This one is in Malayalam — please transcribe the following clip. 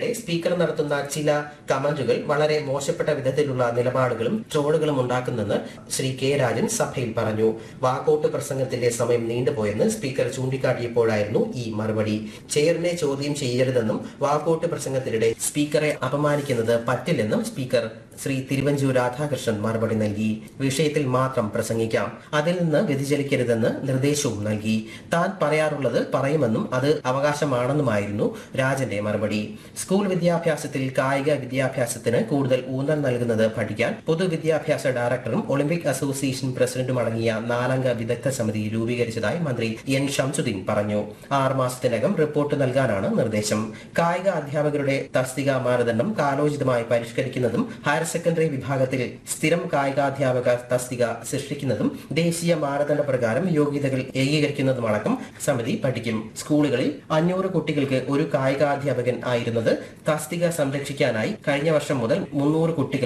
സ്പീക്കർ നടത്തുന്ന ചില കമന്റുകൾ വളരെ മോശപ്പെട്ട വിധത്തിലുള്ള നിലപാടുകളും ട്രോളുകളും ഉണ്ടാക്കുന്നെന്ന് ശ്രീ കെ രാജൻ സഭയിൽ പറഞ്ഞു വാക്കൌട്ട് പ്രസംഗത്തിന്റെ സമയം നീണ്ടുപോയെന്ന് സ്പീക്കർ ചൂണ്ടിക്കാട്ടിയപ്പോഴായിരുന്നു ഈ മറുപടി ചെയറിനെ ചോദ്യം ചെയ്യരുതെന്നും വാക്കൌട്ട് പ്രസംഗത്തിനിടെ സ്പീക്കറെ അപമാനിക്കുന്നത് പറ്റില്ലെന്നും സ്പീക്കർ ശ്രീ തിരുവഞ്ചൂർ രാധാകൃഷ്ണൻ മറുപടി നൽകി വിഷയത്തിൽ മാത്രം പ്രസംഗിക്കാം അതിൽ നിന്ന് വ്യതിചലിക്കരുതെന്ന് നിർദ്ദേശവും നൽകി താൻ പറയാറുള്ളത് പറയുമെന്നും അത് അവകാശമാണെന്നുമായിരുന്നു രാജന്റെ മറുപടി സ്കൂൾ വിദ്യാഭ്യാസത്തിൽ കായിക വിദ്യാഭ്യാസത്തിന് കൂടുതൽ ഊന്നൽ നൽകുന്നത് പഠിക്കാൻ പൊതുവിദ്യാഭ്യാസ ഡയറക്ടറും ഒളിമ്പിക് അസോസിയേഷൻ പ്രസിഡന്റും അടങ്ങിയ നാലംഗ വിദഗ്ധ സമിതി രൂപീകരിച്ചതായി മന്ത്രി എൻ ഷംസുദ്ദീൻ പറഞ്ഞു ആറ് മാസത്തിനകം റിപ്പോർട്ട് നൽകാനാണ് നിർദ്ദേശം കായിക അധ്യാപകരുടെ തസ്തിക മാനദണ്ഡം കാലോചിതമായി പരിഷ്കരിക്കുന്നതും ഹയർ സെക്കൻഡറി വിഭാഗത്തിൽ സ്ഥിരം കായികാധ്യാപക തസ്തിക സൃഷ്ടിക്കുന്നതും ദേശീയ മാനദണ്ഡ പ്രകാരം യോഗ്യതകൾ ഏകീകരിക്കുന്നതുമടക്കം സമിതി പഠിക്കും സ്കൂളുകളിൽ അഞ്ഞൂറ് കുട്ടികൾക്ക് ഒരു കായികാധ്യാപകൻ ആയിരുന്നത് തസ്തിക സംരക്ഷിക്കാനായി കഴിഞ്ഞ വർഷം മുതൽ മുന്നൂറ് കുട്ടികൾ